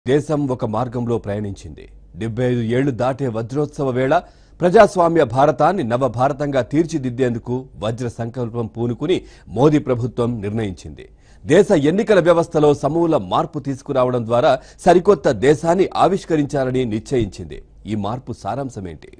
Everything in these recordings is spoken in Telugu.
దేశం ఒక మార్గంలో ప్రయాణించింది డెబ్బై ఐదు ఏళ్లు దాటే వజ్రోత్సవ వేళ ప్రజాస్వామ్య భారతాన్ని నవ భారతంగా తీర్చిదిద్దేందుకు వజ్ర సంకల్పం పూనుకుని మోదీ ప్రభుత్వం నిర్ణయించింది దేశ ఎన్నికల వ్యవస్థలో సమూల మార్పు తీసుకురావడం ద్వారా సరికొత్త దేశాన్ని ఆవిష్కరించాలని నిశ్చయించింది ఈ మార్పు సారాంశమేంటి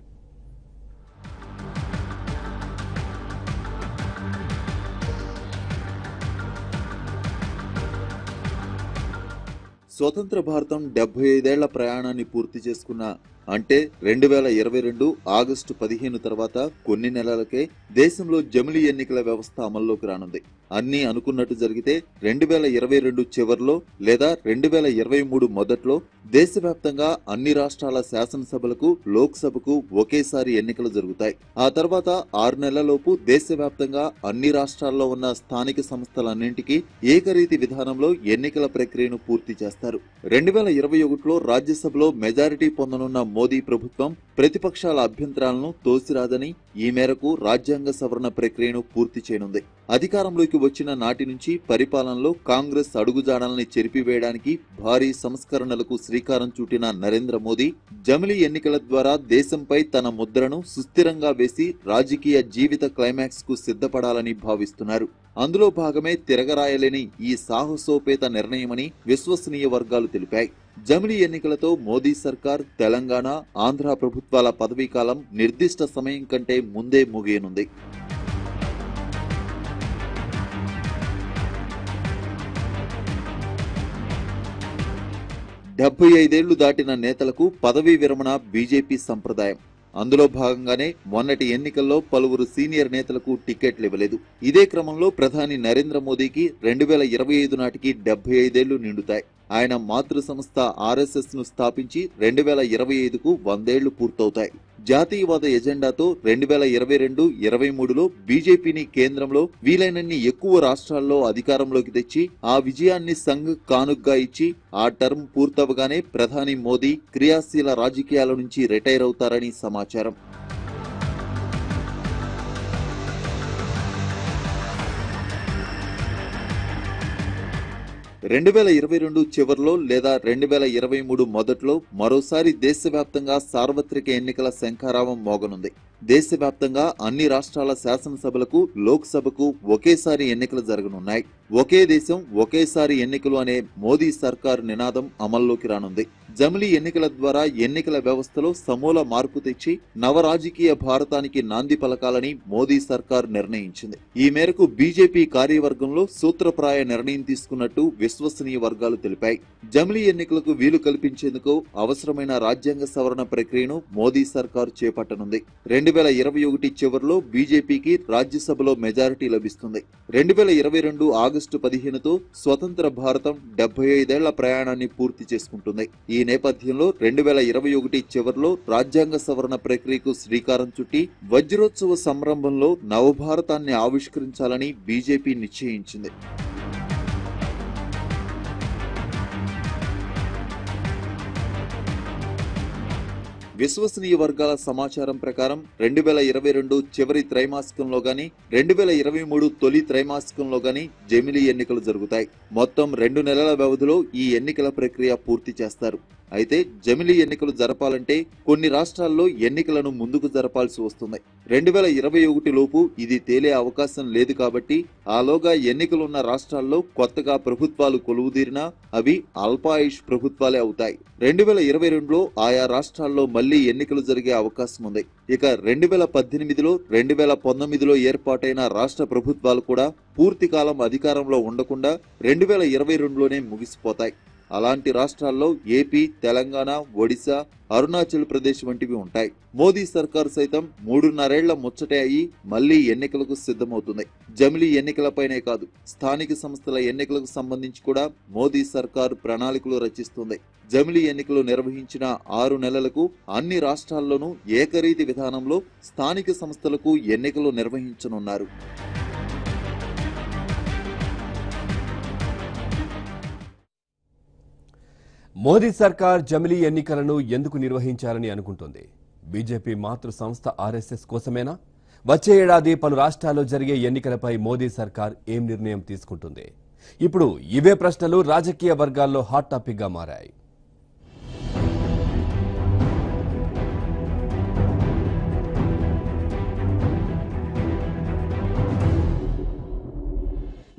స్వతంత్ర భారతం డెబ్బై ఐదేళ్ల ప్రయాణాన్ని పూర్తి చేసుకున్న అంటే రెండు వేల ఇరవై రెండు ఆగస్టు పదిహేను తర్వాత కొన్ని నెలలకే దేశంలో జమిలీ ఎన్నికల వ్యవస్థ అమల్లోకి రానుంది అన్నీ అనుకున్నట్టు జరిగితే రెండు వేల ఇరవై రెండు చివర్లో లేదా రెండు వేల ఇరవై మూడు మొదట్లో దేశవ్యాప్తంగా అన్ని రాష్ట్రాల శాసనసభలకు లోక్సభకు ఒకేసారి ఎన్నికలు జరుగుతాయి ఆ తర్వాత ఆరు నెలలలోపు దేశవ్యాప్తంగా అన్ని రాష్ట్రాల్లో ఉన్న స్థానిక సంస్థలన్నింటికీ ఏకరీతి విధానంలో ఎన్నికల ప్రక్రియను పూర్తి చేస్తారు రెండు వేల ఇరవై ఒకటిలో రాజ్యసభలో మెజారిటీ పొందనున్న మోదీ ప్రభుత్వం ప్రతిపక్షాల అభ్యంతరాలను తోసిరాదని ఈ మేరకు రాజ్యాంగ సవరణ ప్రక్రియను పూర్తి చేయనుంది అధికారంలోకి వచ్చిన నాటి నుంచి పరిపాలనలో కాంగ్రెస్ అడుగుజాడల్ని చెరిపివేయడానికి భారీ సంస్కరణలకు శ్రీకారం చుట్టిన నరేంద్ర మోదీ జమిలీ ఎన్నికల ద్వారా దేశంపై తన ముద్రను సుస్థిరంగా వేసి రాజకీయ జీవిత క్లైమాక్స్ కు సిద్ధపడాలని భావిస్తున్నారు అందులో భాగమే తిరగరాయలేని ఈ సాహసోపేత నిర్ణయమని విశ్వసనీయ వర్గాలు తెలిపాయి జమిలీ ఎన్నికలతో మోదీ సర్కార్ తెలంగాణ ఆంధ్ర ప్రభుత్వాల పదవీకాలం నిర్దిష్ట సమయం కంటే ముందే ముగియనుంది డెబ్బై ఐదేళ్లు దాటిన నేతలకు పదవీ విరమణ బీజేపీ సంప్రదాయం అందులో భాగంగానే మొన్నటి ఎన్నికల్లో పలువురు సీనియర్ నేతలకు టికెట్లు ఇవ్వలేదు ఇదే క్రమంలో ప్రధాని నరేంద్ర మోదీకి రెండు వేల ఇరవై ఐదు నాటికి డెబ్బై ఐదేళ్లు నిండుతాయి ఆయన మాతృ సంస్థ ఆర్ఎస్ఎస్ ను స్థాపించి రెండు వేల ఇరవై ఐదుకు వందేళ్లు పూర్తవుతాయి జాతీయవాద ఎజెండాతో రెండు వేల ఇరవై రెండు ఇరవై మూడులో బీజేపీని కేంద్రంలో వీలైనన్ని ఎక్కువ రాష్ట్రాల్లో అధికారంలోకి తెచ్చి ఆ విజయాన్ని సంఘ్ కానుగ్గా ఇచ్చి ఆ టర్మ్ పూర్తవగానే ప్రధాని మోదీ క్రియాశీల రాజకీయాల నుంచి రిటైర్ అవుతారని సమాచారం రెండు వేల ఇరవై రెండు చివరిలో లేదా రెండు వేల ఇరవై మూడు మొదట్లో మరోసారి దేశవ్యాప్తంగా సార్వత్రిక ఎన్నికల శంఖారావం మోగనుంది దేశవ్యాప్తంగా అన్ని రాష్ట్రాల శాసనసభలకు లోక్సభకు ఒకేసారి ఎన్నికలు జరగనున్నాయి ఒకే దేశం ఒకేసారి ఎన్నికలు అనే మోదీ సర్కార్ నినాదం అమల్లోకి రానుంది జమిలీ ఎన్నికల ద్వారా ఎన్నికల వ్యవస్థలో సమూల మార్పు తెచ్చి నవరాజకీయ భారతానికి నాంది పలకాలని మోదీ సర్కార్ నిర్ణయించింది ఈ మేరకు బీజేపీ కార్యవర్గంలో సూత్రప్రాయ నిర్ణయం తీసుకున్నట్టు విశ్వసనీయ వర్గాలు తెలిపాయి జమిలీ ఎన్నికలకు వీలు కల్పించేందుకు అవసరమైన రాజ్యాంగ సవరణ ప్రక్రియను మోదీ సర్కార్ చేపట్టనుంది రెండు వేల ఇరవై ఒకటి చివరిలో బీజేపీకి రాజ్యసభలో మెజారిటీ లభిస్తుంది రెండు వేల ఇరవై రెండు ఆగస్టు పదిహేనుతో స్వతంత్ర భారతం డెబ్బై ఐదేళ్ల ప్రయాణాన్ని పూర్తి చేసుకుంటుంది ఈ నేపథ్యంలో రెండు వేల ఇరవై ఒకటి చివరిలో రాజ్యాంగ సవరణ ప్రక్రియకు శ్రీకారం చుట్టి వజ్రోత్సవ సంరంభంలో నవభారతాన్ని ఆవిష్కరించాలని బీజేపీ నిశ్చయించింది విశ్వసనీయ వర్గాల సమాచారం ప్రకారం రెండు వేల ఇరవై రెండు చివరి త్రైమాసికంలో గాని రెండు వేల ఇరవై మూడు తొలి త్రైమాసికంలో గాని జమిలీ ఎన్నికలు జరుగుతాయి మొత్తం రెండు నెలల వ్యవధిలో ఈ ఎన్నికల ప్రక్రియ పూర్తి చేస్తారు అయితే జమిలీ ఎన్నికలు జరపాలంటే కొన్ని రాష్ట్రాల్లో ఎన్నికలను ముందుకు జరపాల్సి వస్తుంది రెండు వేల ఇరవై ఒకటి లోపు ఇది తేలే అవకాశం లేదు కాబట్టి ఆలోగా ఎన్నికలున్న రాష్ట్రాల్లో కొత్తగా ప్రభుత్వాలు కొలువుదీరినా అవి అల్పాయుష్ ప్రభుత్వాలే అవుతాయి రెండు వేల ఇరవై రెండులో ఆయా రాష్ట్రాల్లో మళ్లీ ఎన్నికలు జరిగే అవకాశం ఉంది ఇక రెండు వేల పద్దెనిమిదిలో రెండు వేల పంతొమ్మిదిలో ఏర్పాటైన రాష్ట్ర ప్రభుత్వాలు కూడా పూర్తి కాలం అధికారంలో ఉండకుండా రెండు వేల ఇరవై రెండులోనే ముగిసిపోతాయి అలాంటి రాష్ట్రాల్లో ఏపీ తెలంగాణ ఒడిశా అరుణాచల్ ప్రదేశ్ వంటివి ఉంటాయి మోదీ సర్కార్ సైతం మూడున్నరేళ్ల ముచ్చటే అయి మళ్లీ ఎన్నికలకు సిద్ధమవుతుంది జమిలీ ఎన్నికలపైనే కాదు స్థానిక సంస్థల ఎన్నికలకు సంబంధించి కూడా మోదీ సర్కార్ ప్రణాళికలు రచిస్తుంది జమిలీ ఎన్నికలు నిర్వహించిన ఆరు నెలలకు అన్ని రాష్ట్రాల్లోనూ ఏకరీతి విధానంలో స్థానిక సంస్థలకు ఎన్నికలు నిర్వహించనున్నారు మోదీ సర్కార్ జమిలీ ఎన్నికలను ఎందుకు నిర్వహించాలని అనుకుంటుంది బీజేపీ మాతృ సంస్థ ఆర్ఎస్ఎస్ కోసమేనా వచ్చే ఏడాది పలు రాష్ట్రాల్లో జరిగే ఎన్నికలపై మోదీ సర్కార్ ఏం నిర్ణయం తీసుకుంటుంది ఇప్పుడు ఇవే ప్రశ్నలు రాజకీయ వర్గాల్లో హాట్ టాపిక్ గా మారాయి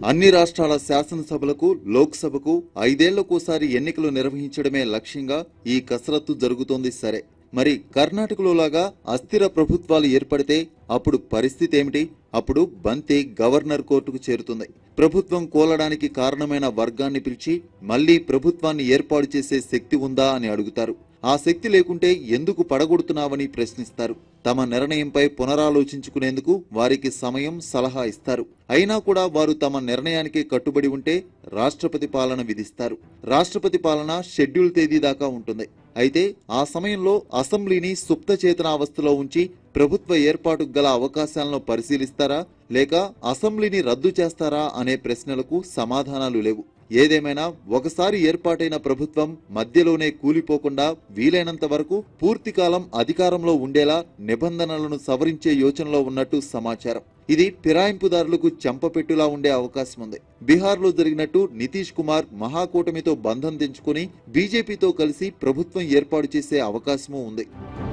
అన్ని రాష్ట్రాల శాసనసభలకు లోక్సభకు ఐదేళ్లకోసారి ఎన్నికలు నిర్వహించడమే లక్ష్యంగా ఈ కసరత్తు జరుగుతోంది సరే మరి కర్ణాటకలో లాగా అస్థిర ప్రభుత్వాలు ఏర్పడితే అప్పుడు పరిస్థితి ఏమిటి అప్పుడు బంతి గవర్నర్ కోర్టుకు చేరుతుంది ప్రభుత్వం కూలడానికి కారణమైన వర్గాన్ని పిలిచి మళ్లీ ప్రభుత్వాన్ని ఏర్పాటు చేసే శక్తి ఉందా అని అడుగుతారు ఆ శక్తి లేకుంటే ఎందుకు పడగొడుతున్నావని ప్రశ్నిస్తారు తమ నిర్ణయంపై పునరాలోచించుకునేందుకు వారికి సమయం సలహా ఇస్తారు అయినా కూడా వారు తమ నిర్ణయానికి కట్టుబడి ఉంటే రాష్ట్రపతి పాలన విధిస్తారు రాష్ట్రపతి పాలన షెడ్యూల్ తేదీ దాకా ఉంటుంది అయితే ఆ సమయంలో అసెంబ్లీని సుప్త చేతనావస్థలో ఉంచి ప్రభుత్వ ఏర్పాటుకు గల అవకాశాలను పరిశీలిస్తారా లేక అసెంబ్లీని రద్దు చేస్తారా అనే ప్రశ్నలకు సమాధానాలు లేవు ఏదేమైనా ఒకసారి ఏర్పాటైన ప్రభుత్వం మధ్యలోనే కూలిపోకుండా వీలైనంత వరకు పూర్తి కాలం అధికారంలో ఉండేలా నిబంధనలను సవరించే యోచనలో ఉన్నట్టు సమాచారం ఇది ఫిరాయింపుదారులకు చెంపపెట్టులా ఉండే అవకాశం ఉంది బీహార్లో జరిగినట్టు నితీష్ కుమార్ మహాకూటమితో బంధం తెంచుకుని బీజేపీతో కలిసి ప్రభుత్వం ఏర్పాటు చేసే అవకాశమూ ఉంది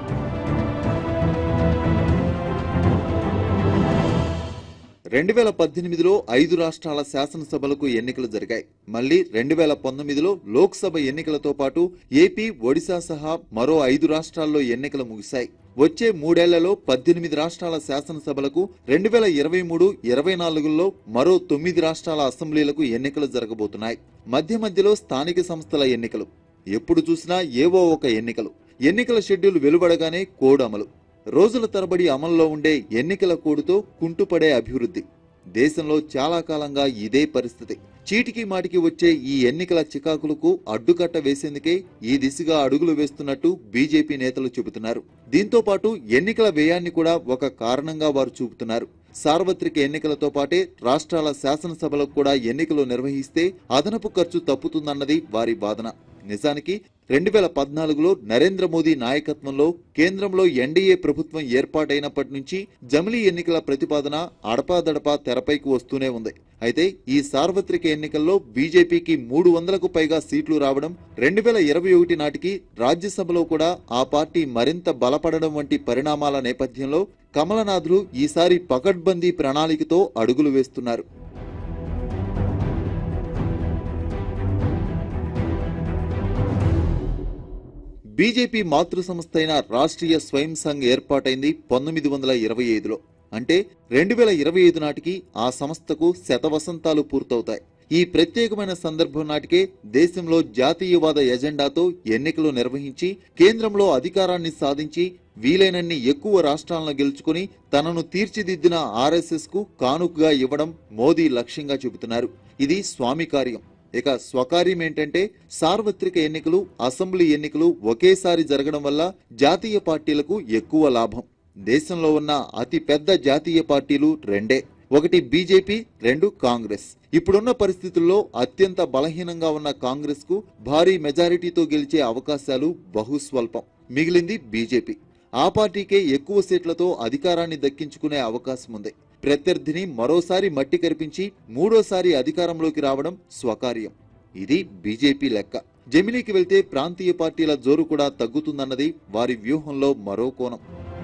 రెండు వేల పద్దెనిమిదిలో ఐదు రాష్ట్రాల శాసనసభలకు ఎన్నికలు జరిగాయి మళ్లీ రెండు వేల పంతొమ్మిదిలో లోక్సభ ఎన్నికలతో పాటు ఏపీ ఒడిశా సహా మరో ఐదు రాష్ట్రాల్లో ఎన్నికలు ముగిశాయి వచ్చే మూడేళ్లలో పద్దెనిమిది రాష్ట్రాల శాసనసభలకు రెండు వేల ఇరవై మూడు ఇరవై నాలుగులో మరో తొమ్మిది రాష్ట్రాల అసెంబ్లీలకు ఎన్నికలు జరగబోతున్నాయి మధ్య మధ్యలో స్థానిక సంస్థల ఎన్నికలు ఎప్పుడు చూసినా ఏవో ఒక ఎన్నికలు ఎన్నికల షెడ్యూల్ వెలువడగానే కోడ్ అమలు రోజుల తరబడి అమల్లో ఉండే ఎన్నికల కోడుతో కుంటుపడే అభివృద్ధి దేశంలో చాలా కాలంగా ఇదే పరిస్థితి చీటికి మాటికి వచ్చే ఈ ఎన్నికల చికాకులకు అడ్డుకట్ట వేసేందుకే ఈ దిశగా అడుగులు వేస్తున్నట్టు బీజేపీ నేతలు చెబుతున్నారు దీంతో పాటు ఎన్నికల వ్యయాన్ని కూడా ఒక కారణంగా వారు చూపుతున్నారు సార్వత్రిక ఎన్నికలతో పాటే రాష్ట్రాల శాసనసభలకు కూడా ఎన్నికలు నిర్వహిస్తే అదనపు ఖర్చు తప్పుతుందన్నది వారి వాదన నిజానికి రెండు వేల పద్నాలుగులో నరేంద్ర మోదీ నాయకత్వంలో కేంద్రంలో ఎన్డీఏ ప్రభుత్వం ఏర్పాటైనప్పటి నుంచి జమిలీ ఎన్నికల ప్రతిపాదన అడపాదడపా తెరపైకి వస్తూనే ఉంది అయితే ఈ సార్వత్రిక ఎన్నికల్లో బీజేపీకి మూడు వందలకు పైగా సీట్లు రావడం రెండు వేల ఇరవై ఒకటి నాటికి రాజ్యసభలో కూడా ఆ పార్టీ మరింత బలపడడం వంటి పరిణామాల నేపథ్యంలో కమలనాథులు ఈసారి పకడ్బందీ ప్రణాళికతో అడుగులు వేస్తున్నారు బీజేపీ మాతృ సంస్థ అయిన రాష్ట్రీయ స్వయం సంఘ్ ఏర్పాటైంది పంతొమ్మిది వందల ఇరవై ఐదులో అంటే రెండు వేల ఇరవై ఐదు నాటికి ఆ సంస్థకు శతవసంతాలు పూర్తవుతాయి ఈ ప్రత్యేకమైన సందర్భం నాటికే దేశంలో జాతీయవాద ఎజెండాతో ఎన్నికలు నిర్వహించి కేంద్రంలో అధికారాన్ని సాధించి వీలైనన్ని ఎక్కువ రాష్ట్రాలను గెలుచుకుని తనను తీర్చిదిద్దిన ఆర్ఎస్ఎస్ కు కానుకగా ఇవ్వడం మోదీ లక్ష్యంగా చెబుతున్నారు ఇది స్వామి కార్యం ఇక స్వకార్యం ఏంటంటే సార్వత్రిక ఎన్నికలు అసెంబ్లీ ఎన్నికలు ఒకేసారి జరగడం వల్ల జాతీయ పార్టీలకు ఎక్కువ లాభం దేశంలో ఉన్న అతి పెద్ద జాతీయ పార్టీలు రెండే ఒకటి బీజేపీ రెండు కాంగ్రెస్ ఇప్పుడున్న పరిస్థితుల్లో అత్యంత బలహీనంగా ఉన్న కాంగ్రెస్ కు భారీ మెజారిటీతో గెలిచే అవకాశాలు బహుస్వల్పం మిగిలింది బీజేపీ ఆ పార్టీకే ఎక్కువ సీట్లతో అధికారాన్ని దక్కించుకునే అవకాశం ఉంది ప్రత్యర్థిని మరోసారి మట్టి కరిపించి మూడోసారి అధికారంలోకి రావడం స్వకార్యం ఇది బీజేపీ లెక్క జమిలీకి వెళ్తే ప్రాంతీయ పార్టీల జోరు కూడా తగ్గుతుందన్నది వారి వ్యూహంలో మరో కోణం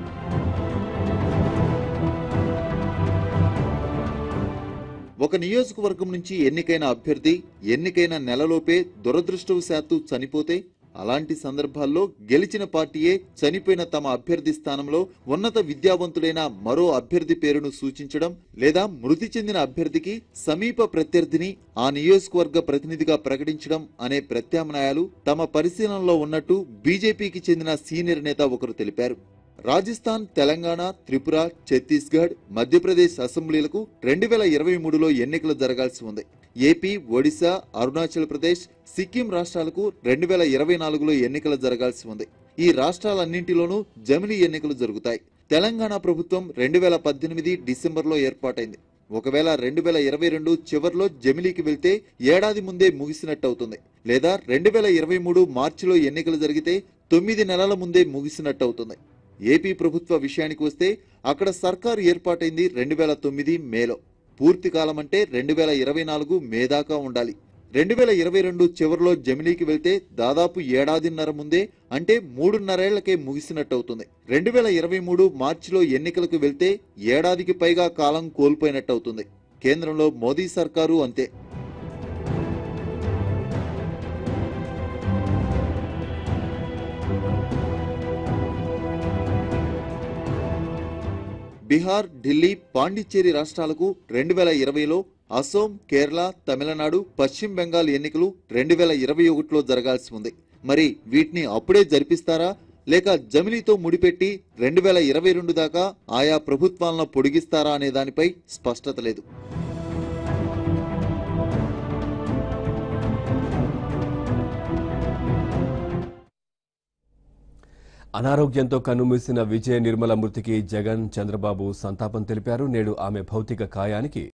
ఒక నియోజకవర్గం నుంచి ఎన్నికైన అభ్యర్థి ఎన్నికైన నెలలోపే దురదృష్టవశాత్తు చనిపోతే అలాంటి సందర్భాల్లో గెలిచిన పార్టీయే చనిపోయిన తమ అభ్యర్థి స్థానంలో ఉన్నత విద్యావంతుడైన మరో అభ్యర్థి పేరును సూచించడం లేదా మృతి చెందిన అభ్యర్థికి సమీప ప్రత్యర్థిని ఆ నియోజకవర్గ ప్రతినిధిగా ప్రకటించడం అనే ప్రత్యామ్నాయాలు తమ పరిశీలనలో ఉన్నట్టు బీజేపీకి చెందిన సీనియర్ నేత ఒకరు తెలిపారు రాజస్థాన్ తెలంగాణ త్రిపుర ఛత్తీస్గఢ్ మధ్యప్రదేశ్ అసెంబ్లీలకు రెండు వేల ఇరవై మూడులో ఎన్నికలు జరగాల్సి ఉంది ఏపీ ఒడిశా అరుణాచల్ ప్రదేశ్ సిక్కిం రాష్ట్రాలకు రెండు వేల ఇరవై నాలుగులో ఎన్నికలు జరగాల్సి ఉంది ఈ రాష్ట్రాలన్నింటిలోనూ జమిలీ ఎన్నికలు జరుగుతాయి తెలంగాణ ప్రభుత్వం రెండు వేల పద్దెనిమిది డిసెంబర్లో ఏర్పాటైంది ఒకవేళ రెండు వేల ఇరవై రెండు చివరిలో జమిలీకి వెళ్తే ఏడాది ముందే ముగిసినట్టు అవుతుంది లేదా రెండు వేల ఇరవై మూడు మార్చిలో ఎన్నికలు జరిగితే తొమ్మిది నెలల ముందే ముగిసినట్టు అవుతుంది ఏపీ ప్రభుత్వ విషయానికి వస్తే అక్కడ సర్కారు ఏర్పాటైంది రెండు వేల తొమ్మిది మేలో పూర్తి కాలం అంటే రెండు వేల ఇరవై నాలుగు మే దాకా ఉండాలి రెండు వేల ఇరవై రెండు చివరిలో జమిలీకి వెళ్తే దాదాపు ఏడాదిన్నర ముందే అంటే మూడున్నరేళ్లకే ముగిసినట్టు అవుతుంది రెండు వేల ఇరవై మూడు మార్చిలో ఎన్నికలకు వెళ్తే ఏడాదికి పైగా కాలం కోల్పోయినట్టు అవుతుంది కేంద్రంలో మోదీ సర్కారు అంతే బీహార్ ఢిల్లీ పాండిచ్చేరి రాష్ట్రాలకు రెండు వేల ఇరవైలో అసోం కేరళ తమిళనాడు పశ్చిమ బెంగాల్ ఎన్నికలు రెండు వేల ఇరవై ఒకటిలో జరగాల్సి ఉంది మరి వీటిని అప్పుడే జరిపిస్తారా లేక జమిలీతో ముడిపెట్టి రెండు వేల ఇరవై రెండు దాకా ఆయా ప్రభుత్వాలను పొడిగిస్తారా అనే దానిపై స్పష్టత లేదు అనారోగ్యంతో కన్నుమూసిన విజయ నిర్మల మృతికి జగన్ చంద్రబాబు సంతాపం తెలిపారు నేడు ఆమె భౌతిక కాయానికి